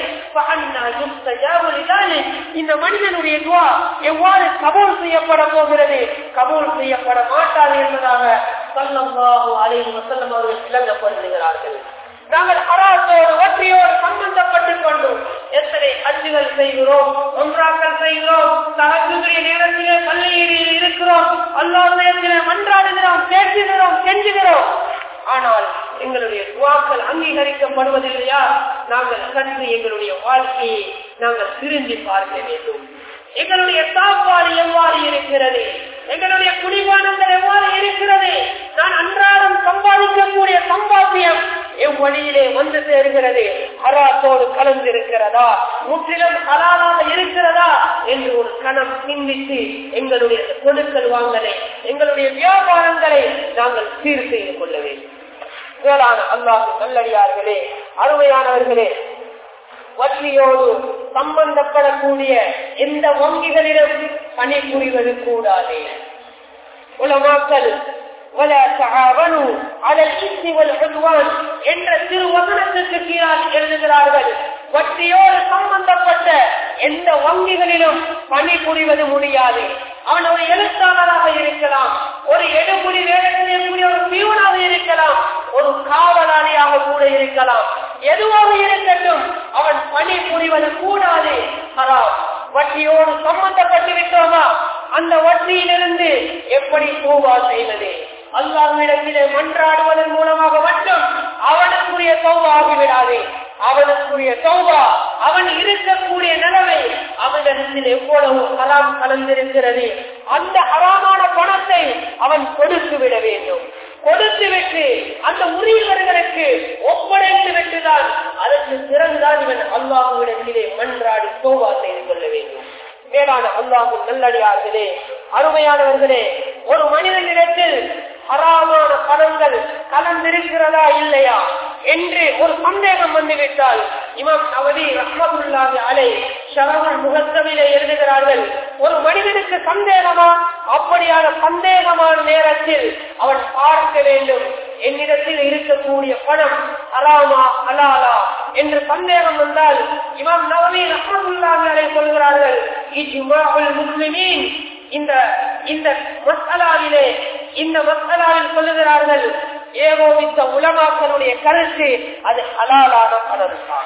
[SPEAKER 1] இந்த மனிதனுடைய துவா எவ்வாறு கபூல் செய்யப்பட போகிறது கபூல் செய்யப்பட மாட்டாது என்பதாக சல்லல்லாஹு அலைஹி வஸல்லம் அவர்கள் விளங்கப்படுகிறார்கள் நாங்கள் அராத்தோடு வற்றியோடு சம்பந்தப்பட்டுக் கொண்டோம் எத்தனை அஞ்சுகள் செய்கிறோம் ஒன்றாக்கள் செய்கிறோம் தனக்குரிய நேரத்திலே பள்ளியில் இருக்கிறோம் அல்லாதயத்திலே மன்றாடுகிறோம் கேட்கிறோம் கெஞ்சுகிறோம் ஆனால் எங்களுடைய துவாக்கள் அங்கீகரிக்கப்படுவதில்லையா நாங்கள் சற்று எங்களுடைய வாழ்க்கையை நாங்கள் திரும்பி பார்க்க வேண்டும் எங்களுடைய சாப்பாடு எவ்வாறு இருக்கிறது எங்களுடைய குடிபானங்கள் எவ்வாறு இருக்கிறது நான் அன்றாடம் சம்பாதிக்கக்கூடிய சம்பாத்தியம் எவ்வழியிலே வந்து சேர்கிறது ஹராத்தோடு கலந்திருக்கிறதா முற்றிலும் ஹலாலாக இருக்கிறதா என்று ஒரு கணம் சிந்தித்து எங்களுடைய கொடுக்கல் வாங்கலை எங்களுடைய வியாபாரங்களை நாங்கள் சீர் செய்து கொள்ள வேண்டும் மேலான அல்லாஹ் நல்லடியார்களே அருமையானவர்களே வட்டியோடு சம்பந்தப்படக்கூடிய எந்த வங்கிகளிலும் பணிபுரிவது கூடாது உலமாக்கள் ولا تعاونوا على الاثم والعدوان என்ற திருவசனத்துக்கு கீழால் எழுதுகிறார்கள் வட்டியோடு சம்பந்தப்பட்ட எந்த வங்கிகளிலும் பணிபுரிவது முடியாது அவன் ஒரு எழுத்தாளராக இருக்கலாம் ஒரு எடுபுடி வேலை செய்யக்கூடிய ஒரு பியூனாக இருக்கலாம் ஒரு காவலாளியாக கூட இருக்கலாம் எதுவாக இருக்கட்டும் அவன் பணி புரிவது கூடாது ஹராம் வட்டியோடு சம்பந்தப்பட்டு விட்டோமா அந்த வட்டியிலிருந்து எப்படி தூவா செய்வது அல்லாஹ்விடத்திலே மன்றாடுவதன் மூலமாக மட்டும் அவனுக்குரிய தௌபா ஆகிவிடாது அவனுக்குரிய தௌபா அவன் இருக்கக்கூடிய நிலைமை அவனிடத்தில் எவ்வளவு ஹராம் கலந்திருக்கிறது அந்த ஹராமான பணத்தை அவன் கொடுத்து விட வேண்டும் கொடுத்து விட்டு அந்த உரியவர்களுக்கு ஒப்படைத்து விட்டுதான் அதற்கு பிறகுதான் இவன் அல்லாஹுவிடத்திலே மன்றாடி தோபா செய்து கொள்ள வேண்டும் மேலான அல்லாஹு நல்லடியார்களே அருமையானவர்களே ஒரு மனிதனிடத்தில் ஹராமான பணங்கள் கலந்திருக்கிறதா இல்லையா என்று ஒரு சந்தேகம் வந்துவிட்டால் இமாம் அவதி ரஹ்மத்துல்லாஹி அலை ஷரவல் முகத்தவிலே எழுதுகிறார்கள் ஒரு மனிதனுக்கு சந்தேகமா அப்படியான சந்தேகமான நேரத்தில் அவன் பார்க்க வேண்டும் என்னிடத்தில் இருக்கக்கூடிய பணம் அலாமா அலாலா என்று சந்தேகம் வந்தால் இமாம் நவமி ரஹ்மத்துல்லாஹி அலை சொல்கிறார்கள் இஜ்மாஉல் முஸ்லிமீன் இந்த இந்த மசாலாவிலே இந்த மசாலாவில் சொல்லுகிறார்கள் ஏகோபித்த உலமாக்களுடைய கருத்து அது ஹலாலான பணம் தான்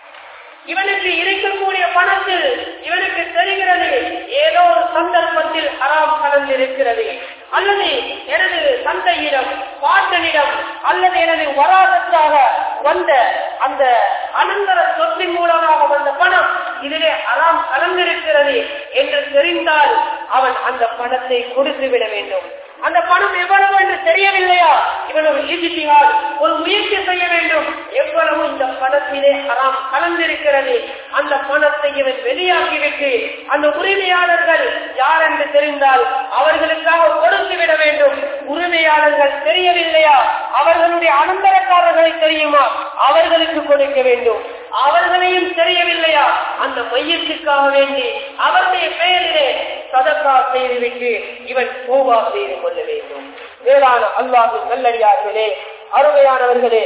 [SPEAKER 1] இவனுக்கு இருக்கக்கூடிய பணத்தில் இவனுக்கு தெரிகிறது ஏதோ ஒரு சந்தர்ப்பத்தில் ஹராம் கலந்து இருக்கிறது அல்லது எனது தந்தையிடம் பாட்டனிடம் அல்லது எனது வராதத்தாக வந்த அந்த அனந்தர சொத்தின் மூலமாக வந்த பணம் இதிலே அறாம் கலந்திருக்கிறது என்று தெரிந்தால் அவன் அந்த பணத்தை கொடுத்து விட வேண்டும் அந்த பணம் எவ்வளவு என்று தெரியவில்லையா இவன் ஒரு ஈஜிட்டியால் ஒரு முயற்சி செய்ய வேண்டும் எவ்வளவு இந்த பணத்திலே அறாம் கலந்திருக்கிறது அந்த பணத்தை இவன் வெளியாகிவிட்டு அந்த உரிமையாளர்கள் யார் என்று தெரிந்தால் அவர்களுக்காக கொடுத்து விட வேண்டும் உரிமையாளர்கள் தெரியவில்லையா அவர்களுடைய அனந்தரக்காரர்களை தெரியுமா அவர்களுக்கு கொடுக்க வேண்டும் அவர்களையும் தெரியவில்லையா அந்த மையத்துக்காக வேண்டி அவருடைய பெயரிலே சதக்கா செய்துவிட்டு இவன் கோவா செய்து கொள்ள வேண்டும் வேளாண் அல்லாஹு நல்லடியார்களே அருமையானவர்களே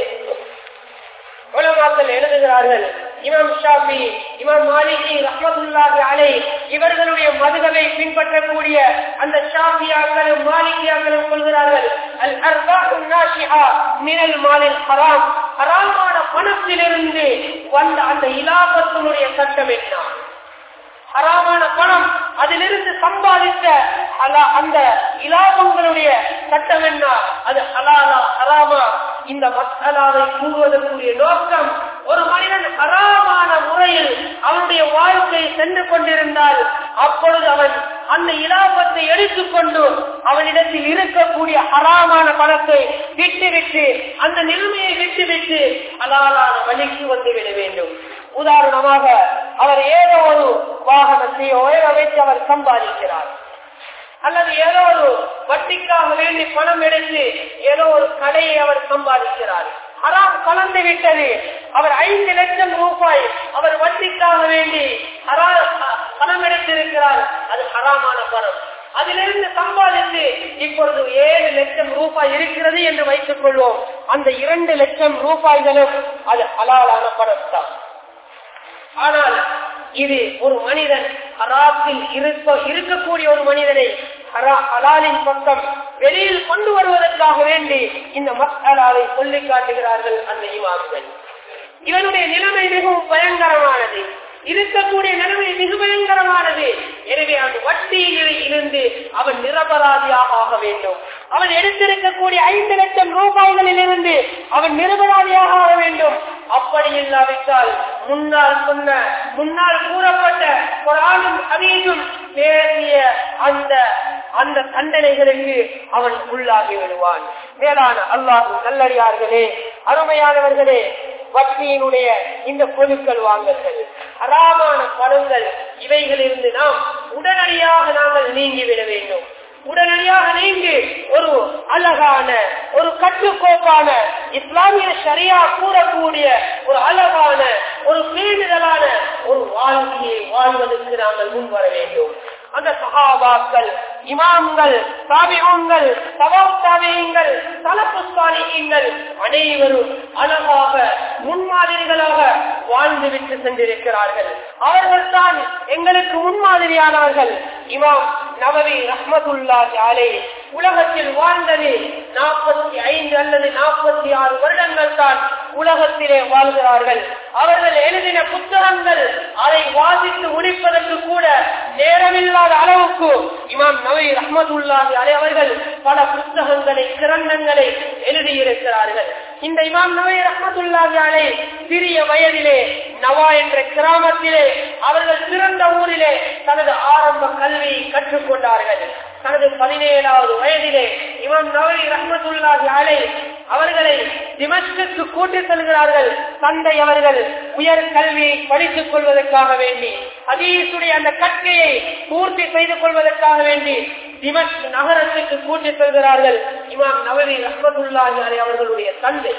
[SPEAKER 1] உலமாக்கள் எழுதுகிறார்கள் இமாம் ஷாபி இமாம் மாலிகி ரஹமத்துல்லாஹி அலை இவர்களுடைய மதுகவை பின்பற்றக்கூடிய அந்த ஷாபியாக்களும் மாலிகியாக்களும் சொல்கிறார்கள் அல் அர்பாஹு நாஷிஹா மினல் மாலில் ஹராம் ஹராமான பணத்திலிருந்து வந்த அந்த இலாபத்தினுடைய சட்டம் என்ன ஹராமான பணம் அதிலிருந்து சம்பாதித்த அந்த இலாபங்களுடைய சட்டம் என்ன அது ஹலாலா ஹராமா இந்த மசாலாவை கூறுவதற்குரிய நோக்கம் ஒரு மனிதன் ஹராமான முறையில் அவனுடைய வாழ்க்கை சென்று கொண்டிருந்தால் அப்பொழுது அவன் அந்த இலாபத்தை எடுத்துக்கொண்டு அவனிடத்தில் இருக்கக்கூடிய ஹராமான பணத்தை விட்டுவிட்டு அந்த நிலைமையை விட்டுவிட்டு ஹலாலான வழிக்கு வந்துவிட வேண்டும் உதாரணமாக அவர் ஏதோ ஒரு வாகனத்தை உயர வைத்து அவர் சம்பாதிக்கிறார் அல்லது ஏதோ ஒரு வட்டிக்காக வேண்டி பணம் எடுத்து ஏதோ ஒரு கடையை அவர் சம்பாதிக்கிறார் ஹராம் கலந்து விட்டது அவர் ஐந்து லட்சம் ரூபாய் அவர் வட்டிக்காக வேண்டி பணம் எடுத்திருக்கிறார் அது ஹராமான பணம் அதிலிருந்து சம்பாதித்து இப்பொழுது ஏழு லட்சம் ரூபாய் இருக்கிறது என்று வைத்துக் கொள்வோம் அந்த இரண்டு லட்சம் ரூபாய்களும் அது ஹலாலான பணம் தான் ஆனால் இது ஒரு மனிதன் ஹராத்தில் இருக்க இருக்கக்கூடிய ஒரு மனிதனை ஹலாலின் பக்கம் வெளியில் கொண்டு வருவதற்காக வேண்டி இந்த மசாலாவை சொல்லி காட்டுகிறார்கள் அந்த இமாம்கள் இவனுடைய நிலைமை மிகவும் பயங்கரமானது இருக்கக்கூடிய நிலைமை மிக பயங்கரமானது எனவே அந்த வட்டியிலே இருந்து அவன் நிரபராதியாக ஆக வேண்டும் அவன் எடுத்திருக்கக்கூடிய ஐந்து லட்சம் ரூபாய்களில் இருந்து அவன் நிரபராதியாக ஆக வேண்டும் அப்படி இல்லாவிட்டால் முன்னால் சொன்ன முன்னால் கூறப்பட்ட குரானும் ஹதீஸும் பேசிய அந்த அந்த தண்டனைகளுக்கு அவன் உள்ளாகி விடுவான் மேலான அல்லாஹ் நல்லடியார்களே அருமையானவர்களே வட்டியினுடைய இந்த பொருட்கள் வாங்கல்கள் அறாமான பணங்கள் இவைகளிலிருந்து நாம் உடனடியாக நாங்கள் நீங்கிவிட வேண்டும் உடனடியாக நீங்கி ஒரு அழகான ஒரு கட்டுக்கோப்பான இஸ்லாமிய சரியா கூறக்கூடிய ஒரு அழகான ஒரு பேரிடலான ஒரு வாழ்க்கையை வாழ்வதற்கு நாங்கள் முன்வர வேண்டும் அந்த சகாபாக்கள் இமாம்கள் தாபிகங்கள் தவாத்தாவியங்கள் தலப்புஸ்தானியங்கள் அனைவரும் அழகாக முன்மாதிரிகளாக வாழ்ந்துவிட்டு சென்றிருக்கிறார்கள் அவர்கள் தான் எங்களுக்கு முன்மாதிரியானவர்கள் இமாம் நவவி ரஹ்மதுல்லாஹி அலை உலகத்தில் வாழ்ந்தது நாற்பத்தி ஐந்து அல்லது நாற்பத்தி ஆறு வருடங்கள் தான் உலகத்திலே வாழ்கிறார்கள் அவர்கள் எழுதின புத்தகங்கள் அதை வாசித்து முடிப்பதற்கு கூட நேரமில்லாத அளவுக்கு இமாம் நவை ரஹ்மதுல்லாஹி அலை அவர்கள் பல புத்தகங்களை கிரந்தங்களை எழுதியிருக்கிறார்கள் இந்த இமாம் நவை ரஹ்மதுல்லாஹி அலை சிறிய வயதிலே நவா என்ற கிராமத்திலே அவர்கள் சிறந்த ஊரிலே தனது ஆரம்ப கல்வியை கற்றுக்கொண்டார்கள் தனது பதினேழாவது வயதிலே இமாம் நவரி ரஹ்மத்துல்லாஹி அலை அவர்களை திமஷ்குக்கு கூட்டி செல்கிறார்கள் தந்தை அவர்கள் உயர் கல்வியை படித்துக் கொள்வதற்காக வேண்டி அதீசுடைய அந்த கற்கையை பூர்த்தி செய்து கொள்வதற்காக வேண்டி திமஷ் நகரத்துக்கு கூட்டி செல்கிறார்கள் இமாம் நவரி ரஹ்மத்துல்லாஹி அலை அவர்களுடைய தந்தை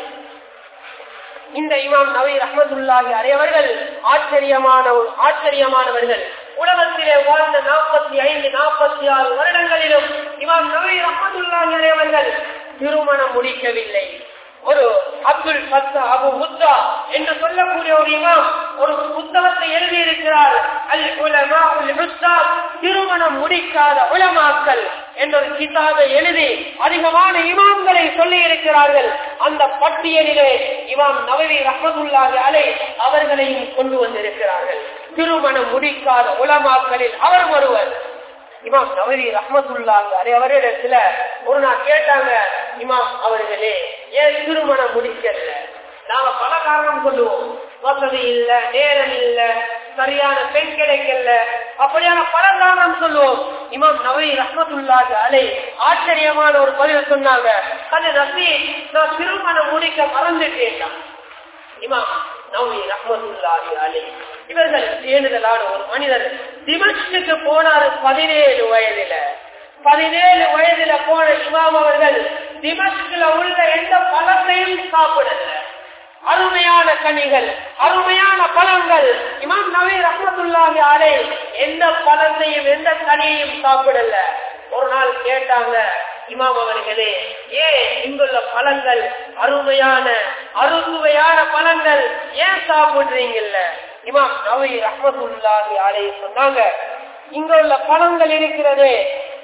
[SPEAKER 1] இந்த இமாம் நவி ரஹமதுல்லாஹி அறையவர்கள் ஆச்சரியமான ஆச்சரியமானவர்கள் உலகத்திலே வாழ்ந்த நாற்பத்தி ஐந்து நாற்பத்தி ஆறு வருடங்களிலும் இமாம் நவி ரஹமதுல்லாஹி அறையவர்கள் திருமணம் முடிக்கவில்லை ஒரு அப்துல் பத்தா அபு முத்தா என்று சொல்லக்கூடிய ஒரு இமாம் ஒரு புத்தகத்தை எழுதியிருக்கிறார் அல் உலமா உல் உஸ்தாத் திருமணம் முடிக்காத உலமாக்கள் என்ற ஒரு கிதாபை எழுதி அதிகமான இமாம்களை சொல்லி இருக்கிறார்கள் அந்த பட்டியலிலே இமாம் நவவி ரஹமதுல்லாஹி அலை அவர்களையும் கொண்டு வந்திருக்கிறார்கள் திருமணம் முடிக்காத உலமாக்களில் அவர் ஒருவர் இமாம் நவரி ரஹமத்துல்லாங்க அதே அவரிடத்துல ஒரு நாள் கேட்டாங்க இமாம் அவர்களே ஏன் திருமணம் முடிக்கல நாம பல காரணம் சொல்லுவோம் வசதி இல்ல நேரம் இல்ல சரியான பெண் கிடைக்கல அப்படியான பல காரணம் சொல்லுவோம் இமாம் நவரி ரஹமத்துல்லாங்க அலை ஆச்சரியமான ஒரு பதிவு சொன்னாங்க அது ரசி நான் திருமணம் முடிக்க மறந்துட்டேன் இமாம் நவமி ரஹமத்துல்லாஹி அலை இவர்கள் தேடுதலான ஒரு மனிதர் திமஷ்குக்கு போனாரு பதினேழு வயதுல பதினேழு வயதுல போன இமாம் அவர்கள் திமஷ்குல உள்ள எந்த பழத்தையும் சாப்பிடல அருமையான கனிகள் அருமையான பழங்கள் இமாம் நவீ ரஹமத்துல்லாஹி அலை எந்த பழத்தையும் எந்த கனியையும் சாப்பிடல ஒரு நாள் கேட்டாங்க இமாம் அவர்களே ஏன் இங்குள்ள பழங்கள் அருமையான அருமையான பழங்கள் ஏன் சாப்பிடுறீங்கல்ல இமாம் நவி ரஹமத்துல்லாஹி அலை சொன்னாங்க இங்க உள்ள பழங்கள் இருக்கிறது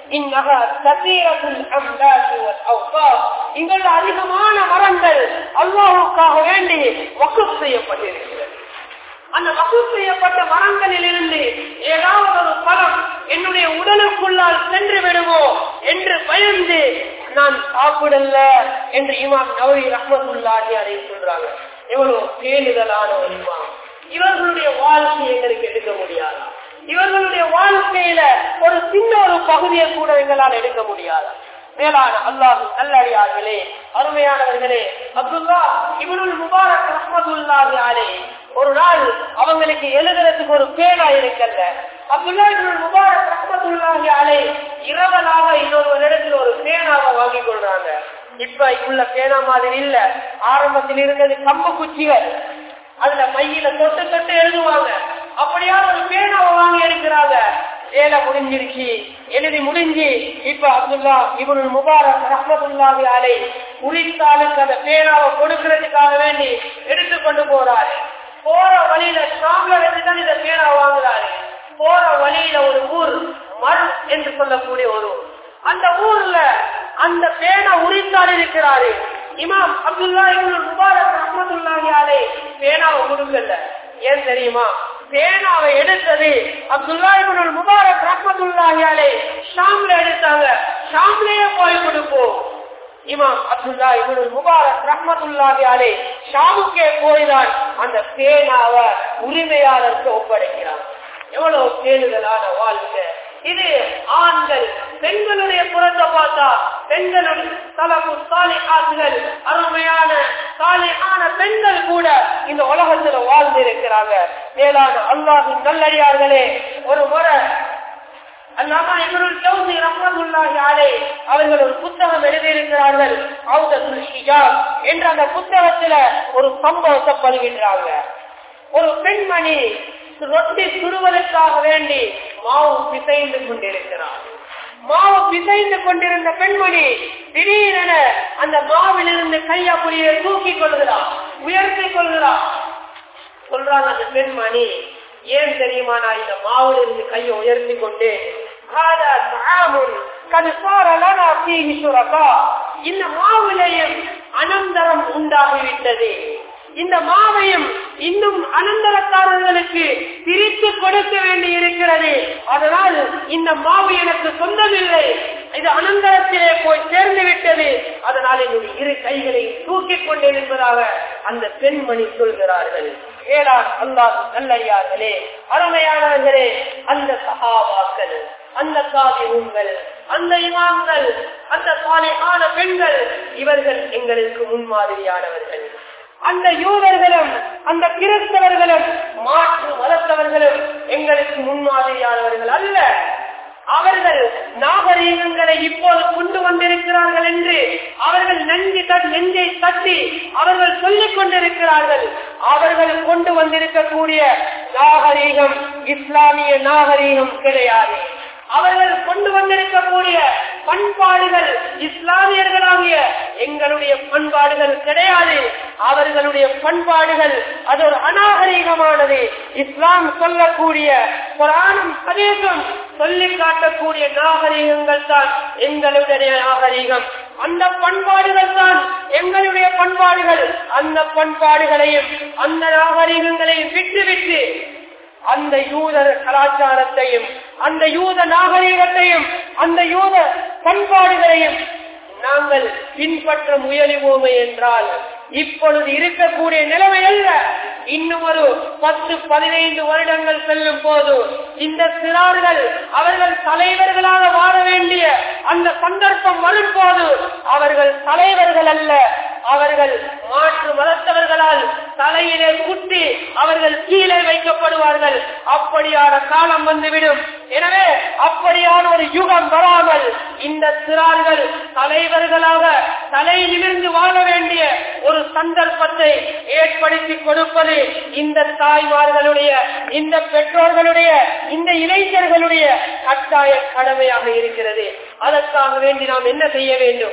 [SPEAKER 1] இங்குள்ள அதிகமான மரங்கள் அல்லாஹுக்காக வேண்டி வகுப்பு செய்யப்பட்டிருக்கிறது அந்த வகுப்பு செய்யப்பட்ட மரங்களில் இருந்து ஏதாவது ஒரு பழம் என்னுடைய உடலுக்குள்ளால் சென்று விடுமோ என்று பயந்து நான் சாப்பிடல என்று இமாம் நவரி ரஹமத்துல்லாஹி அதை சொல்றாங்க எவ்வளவு பேணுதலான ஒரு இமாம் இவர்களுடைய வாழ்க்கை எங்களுக்கு எடுக்க முடியாதா இவர்களுடைய வாழ்க்கையில ஒரு சின்ன ஒரு பகுதியை கூட எங்களால் எடுக்க முடியாதா மேலான அல்லாஹு நல்லடியார்களே அருமையானவர்களே அப்துல்லா இவனுள் முபாரக் ரஹமத்துல்லாஹி அலே ஒரு நாள் அவங்களுக்கு எழுதுறதுக்கு ஒரு பேனா இருக்கல்ல அப்துல்லா இவனுள் முபாரக் ரஹமத்துல்லாஹி அலே இரவலாக இன்னொரு இடத்துல ஒரு பேனாவை வாங்கி கொள்றாங்க இப்ப உள்ள பேனா மாதிரி இல்ல ஆரம்பத்தில் இருந்தது கம்பு குச்சிகள் அதுல மையில தொட்டு தொட்டு எழுதுவாங்க அப்படியான ஒரு பேனாவை வாங்கி எடுக்கிறாங்க வேலை முடிஞ்சிருச்சு எழுதி முடிஞ்சு இப்ப அப்துல்லா இவனு முபாரக் ரஹமத்துல்லாஹி அலை உரித்தாளுக்கு அந்த பேனாவை கொடுக்கறதுக்காக வேண்டி எடுத்து கொண்டு போறாரு போற வழியில ஷாம்ல தான் இந்த பேனா வாங்குறாரு போற வழியில ஒரு ஊர் மர் என்று சொல்லக்கூடிய ஒரு ஊர் அந்த ஊர்ல அந்த பேனா உரித்தாள் இருக்கிறாரு இமாம் அப்துல்லா இவனு முபாரக் ரஹமத்துல்லாஹி அலை பேனாவை கொடுக்கல ஏன் தெரியுமா பேனாவை எடுத்தது அப்துல்லா இவனு முபாரக் ரஹமத்துல்லாஹி அலை ஷாம்ல எடுத்தாங்க ஷாம்லயே போய் கொடுப்போம் இமாம் அப்துல்லா இவனு முபாரக் ரஹ்மத்துல்லாஹி அலை ஷாமுக்கே போய்தான் அந்த பேனாவை உரிமையாளருக்கு ஒப்படைக்கிறான் எவ்வளவு பேணுதலான வாழ்க்கை இது ஆண்கள் பெண்களுடைய புறத்தை பார்த்தா பெண்களுடைய தலப்பு சாலிஹான்கள் அருமையான சாலிஹான பெண்கள் கூட இந்த உலகத்துல வாழ்ந்து இருக்கிறாங்க மேலான அல்லாஹின் நல்லடியார்களே ஒரு முறை அல்லாமா இவருள் ஜவுசி ரஹ்மத்துல்லாஹி அலை அவர்கள் ஒரு புத்தகம் எழுதியிருக்கிறார்கள் அவுதத்துல் ஹிஜாப் என்ற அந்த புத்தகத்துல ஒரு சம்பவத்தை பதிவிடுறாங்க ஒரு பெண்மணி ரொட்டி சுடுவதற்காக வேண்டி மாவு பிசைந்து கொண்டிருக்கிறார் மாவு பிசைந்து கொண்டிருந்த பெண்மணி திடீரென அந்த மாவிலிருந்து கையாப்புலியை தூக்கி கொள்கிறார் உயர்த்தி கொள்கிறார் சொல்றாங்க அந்த பெண்மணி ஏன் தெரியுமா நான் இந்த மாவுல இருந்து கையை உயர்த்தி கொண்டு இந்த மாவுலையும் அனந்தரம் உண்டாகிவிட்டது இந்த மாவையும் இன்னும் அனந்தரக்காரர்களுக்கு பிரித்து கொடுக்க வேண்டி இருக்கிறது அதனால் இந்த மாவு எனக்கு சொந்தமில்லை இது அனந்தரத்திலே போய் சேர்ந்து விட்டது அதனால் என்னுடைய இரு கைகளை தூக்கிக் கொண்டேன் என்பதாக அந்த பெண்மணி சொல்கிறார்கள் ஏழாம் அல்லாஹ் நல்லையார்களே அருமையானவர்களே அந்த சகாபாக்கள் அந்த காவியங்கள் அந்த இமாம்கள் அந்த சாலையான பெண்கள் இவர்கள் எங்களுக்கு முன்மாதிரியானவர்கள் அந்த யூதர்களும் அந்த கிறிஸ்தவர்களும் மாற்று மதத்தவர்களும் எங்களுக்கு முன்மாதிரியானவர்கள் அல்ல அவர்கள் நாகரீகங்களை இப்போது கொண்டு வந்திருக்கிறார்கள் என்று அவர்கள் நன்றி நெஞ்சை தட்டி அவர்கள் சொல்லிக் கொண்டிருக்கிறார்கள் அவர்கள் கொண்டு வந்திருக்கக்கூடிய நாகரீகம் இஸ்லாமிய நாகரீகம் கிடையாது அவர்கள் கொண்டு வந்திருக்கக்கூடிய பண்பாடுகள் இஸ்லாமியர்களாகிய எங்களுடைய பண்பாடுகள் கிடையாது அவர்களுடைய பண்பாடுகள் அது ஒரு அநாகரீகமானது இஸ்லாம் சொல்லக்கூடிய புராணம் சதேசம் சொல்லி காட்டக்கூடிய நாகரீகங்கள் தான் எங்களுடைய நாகரீகம் அந்த பண்பாடுகள் தான் எங்களுடைய பண்பாடுகள் அந்த பண்பாடுகளையும் அந்த நாகரீகங்களையும் விட்டுவிட்டு அந்த யூத கலாச்சாரத்தையும் அந்த யூத நாகரீகத்தையும் அந்த யூத பண்பாடுகளையும் நாங்கள் பின்பற்ற முயலுவோமே என்றால் இப்பொழுது இருக்கக்கூடிய நிலைமை அல்ல இன்னும் ஒரு பத்து பதினைந்து வருடங்கள் செல்லும் போது இந்த சிறார்கள் அவர்கள் தலைவர்களாக வாழ வேண்டிய அந்த சந்தர்ப்பம் வரும் போது அவர்கள் தலைவர்கள் அல்ல அவர்கள் மாற்று மதத்தவர்களால் தலையிலே குத்தி அவர்கள் கீழே வைக்கப்படுவார்கள் அப்படியான காலம் வந்துவிடும் எனவே அப்படியான ஒரு யுகம் வராமல் இந்த சிறார்கள் தலைவர்களாக தலை நிமிர்ந்து வாழ வேண்டிய ஒரு சந்தர்ப்பத்தை ஏற்படுத்தி கொடுப்பது இந்த தாய்மார்களுடைய இந்த பெற்றோர்களுடைய இந்த இளைஞர்களுடைய கட்டாய கடமையாக இருக்கிறது அதற்காக வேண்டி நாம் என்ன செய்ய வேண்டும்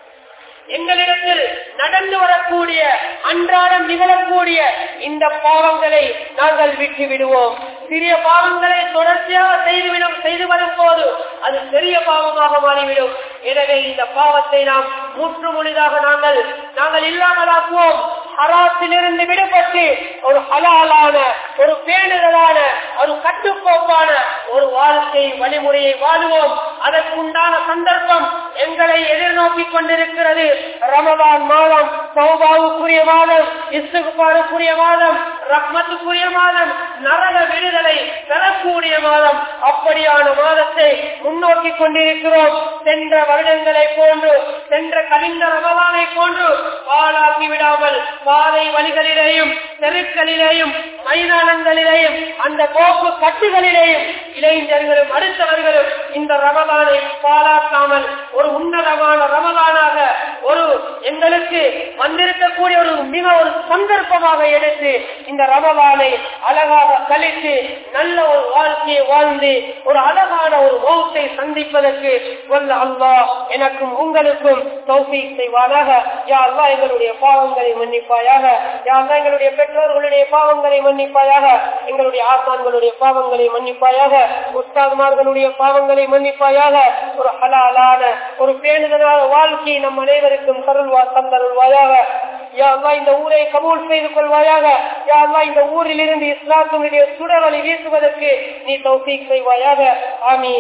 [SPEAKER 1] எங்களிடத்தில் நடந்து வரக்கூடிய அன்றாடம் நிகழக்கூடிய இந்த பாவங்களை நாங்கள் விட்டு விடுவோம் சிறிய பாவங்களை தொடர்ச்சியாக செய்துவிடும் செய்து வரும் போது அது பெரிய பாவமாக மாறிவிடும் எனவே இந்த பாவத்தை நாம் முற்று முழுதாக நாங்கள் நாங்கள் இல்லாமலாக்குவோம் ஹராத்திலிருந்து விடுபட்டு ஒரு ஹலாலான ஒரு பேணுதலான ஒரு கட்டுக்கோப்பான ஒரு வாழ்க்கை வழிமுறையை வாழுவோம் அதற்குண்டான சந்தர்ப்பம் எங்களை எதிர்நோக்கி கொண்டிருக்கிறது ரமதான் மாதம் சௌபாவுக்குரிய மாதம் இசுகுபாருக்குரிய மாதம் ரஹ்மத்துக்குரிய மாதம் நரக விடுதலை பெறக்கூடிய மாதம் அப்படியான மாதத்தை முன்னோக்கி கொண்டிருக்கிறோம் சென்ற வருடங்களை போன்று சென்ற கலிந்த ரமதானை போன்று பாழாக்கி விடாமல் பாதை வழிகளிலேயும் தெருக்களிலேயும் மைதானங்களிலேயும் அந்த கோப்பு கட்டுகளிலேயும் இளைஞர்களும் அடுத்தவர்களும் இந்த ரமதானை பாழாக்காமல் ஒரு உன்னதமான ரமதானாக ஒரு எங்களுக்கு வந்திருக்கக்கூடிய ஒரு மிக ஒரு சந்தர்ப்பமாக எடுத்து இந்த ரமதானை அழகாக கழித்து நல்ல ஒரு வாழ்க்கையை வாழ்ந்து ஒரு அழகான ஒரு மௌத்தை சந்திப்பதற்கு வல்ல அல்லாஹ் எனக்கும் உங்களுக்கும் தௌஃபீக் செய்வாராக யா அல்லா எங்களுடைய பாவங்களை மன்னிப்பாயாக யா அல்லா எங்களுடைய பெற்றோர்களுடைய பாவங்களை மன்னிப்பாயாக எங்களுடைய ஆசான்களுடைய பாவங்களை மன்னிப்பாயாக உஸ்தாதுமார்களுடைய பாவங்களை மன்னிப்பாயாக ஒரு ஹலாலான ஒரு பேணுதலான வாழ்க்கை நம் அனைவருக்கும் கருள்வா தந்தருள்வாயாக யா அல்லா இந்த ஊரை கபூல் செய்து கொள்வாயாக யா அல்லா இந்த ஊரில் இருந்து இஸ்லாத்தினுடைய சுடவழி வீசுவதற்கு நீ தௌஃபீக் செய்வாயாக ஆமீன்